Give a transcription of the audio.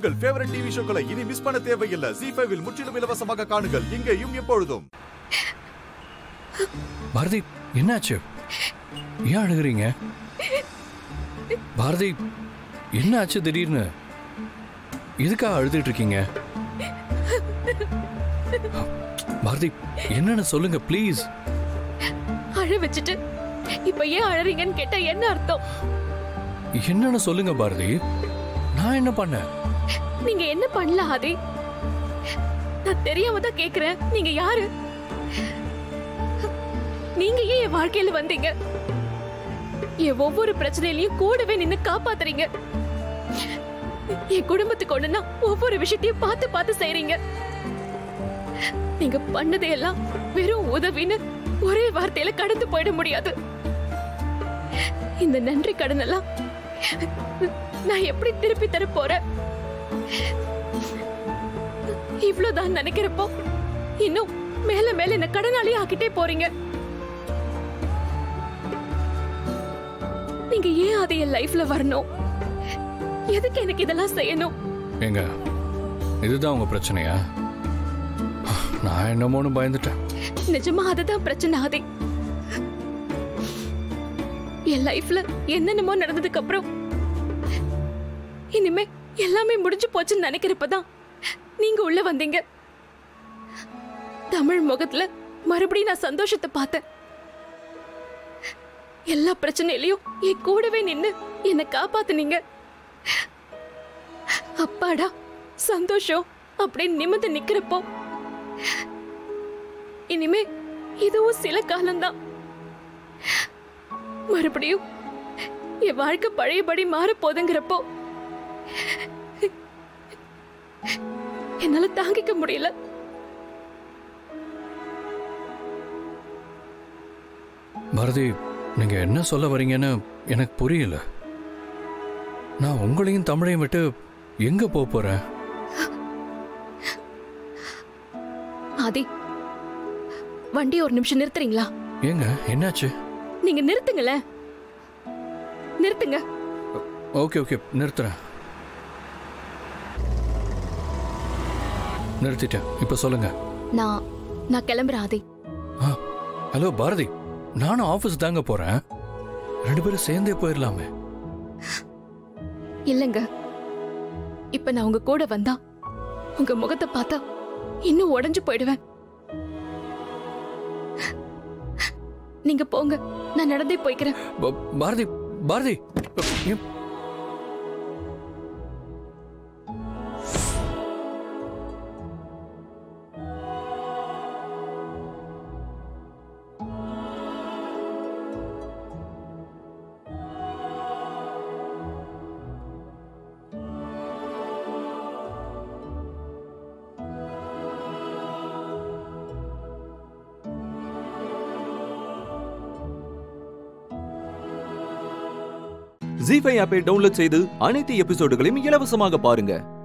உங்கள் favourite TV ஷோக்களை இனி miss பண்ண தேவையில்லை ஜி ஃபைவில் முற்றிலும் இலவசமாக காணுங்கள் இங்கேயும் எப்பொழுதும் பாரதி என்னாச்சு ஏன் அழுகுறீங்க பாரதி என்ன ஆச்சு திடீர்னு எதுக்காக அழுதுட்டு இருக்கீங்க பாரதி என்னன்னு சொல்லுங்க ப்ளீஸ் அழ வச்சுட்டு இப்ப ஏன் அழறீங்கன்னு கேட்டா என்ன அர்த்தம் என்னன்னு சொல்லுங்க பாரதி நான் என்ன பண்ணேன் நீங்க என்ன பண்ணல ஆதி நான் தெரியாம தான் கேக்குறேன் நீங்க யாரு நீங்க ஏன் என் வாழ்க்கையில வந்தீங்க என் ஒவ்வொரு பிரச்சனையிலயும் கூடவே நின்னு காப்பாத்துறீங்க என் குடும்பத்துக்கு ஒண்ணுன்னா ஒவ்வொரு விஷயத்தையும் பார்த்து பார்த்து செய்றீங்க நீங்க பண்ணதையெல்லாம் வெறும் உதவின்னு ஒரே வார்த்தையில கடந்து போயிட முடியாது இந்த நன்றி கடன் எல்லாம் நான் எப்படி திருப்பி தர போறேன் இவ்வளவுதான் நினைக்கிறப்போ இன்னும் மேல மேல என்ன கடனாளி ஆக்கிட்டே போறீங்க நீங்க ஏன் அது என் லைஃப்ல வரணும் எதுக்கு எனக்கு இதெல்லாம் செய்யணும் ஏங்க இதுதான் உங்க பிரச்சனையா நான் என்னமோன்னு பயந்துட்டேன் நிஜமா அதுதான் பிரச்சனை ஆதி என் லைஃப்ல என்னென்னமோ நடந்ததுக்கு அப்புறம் இனிமே எல்லாமே முடிஞ்சு போச்சுன்னு நினைக்கிறப்பதான் நீங்க உள்ள வந்தீங்க தமிழ் முகத்துல மறுபடியும் நான் சந்தோஷத்தை பார்த்தேன் எல்லா பிரச்சனையிலயும் என் கூடவே நின்னு என்னை காப்பாத்துனீங்க அப்பாடா சந்தோஷம் அப்படின்னு நிமிர்ந்து நிக்கிறப்போ இனிமே இதுவும் சில காலம்தான் மறுபடியும் என் வாழ்க்கை பழையபடி மாற போதுங்கிறப்போ என்னால தாங்கிக்க முடியல பாரதி நீங்க என்ன சொல்ல வரீங்கன்னு எனக்கு புரியல நான் உங்களையும் தமிழையும் விட்டு எங்க போக போறேன் ஆதி வண்டி ஒரு நிமிஷம் நிறுத்துறீங்களா ஏங்க என்னாச்சு நீங்க நிறுத்துங்களேன் நிறுத்துங்க ஓகே ஓகே நிறுத்துறேன் நிறுத்திட்டேன் இப்ப சொல்லுங்க நான் நான் கிளம்புறேன் ஆதி ஆ, ஹலோ பாரதி நானும் ஆபீஸ் தாங்க போறேன் ரெண்டு பேரும் சேர்ந்தே போயிடலாமே இல்லைங்க இப்ப நான் உங்க கூட வந்தா உங்க முகத்தை பார்த்தா இன்னும் உடைஞ்சு போயிடுவேன் நீங்க போங்க நான் நடந்தே போய்க்கிறேன் ப- பாரதி பாரதி ஏன் ஜி ஃபைவ் ஆப்பை டவுன்லோட் செய்து அனைத்து எபிசோடுகளையும் இலவசமாக பாருங்க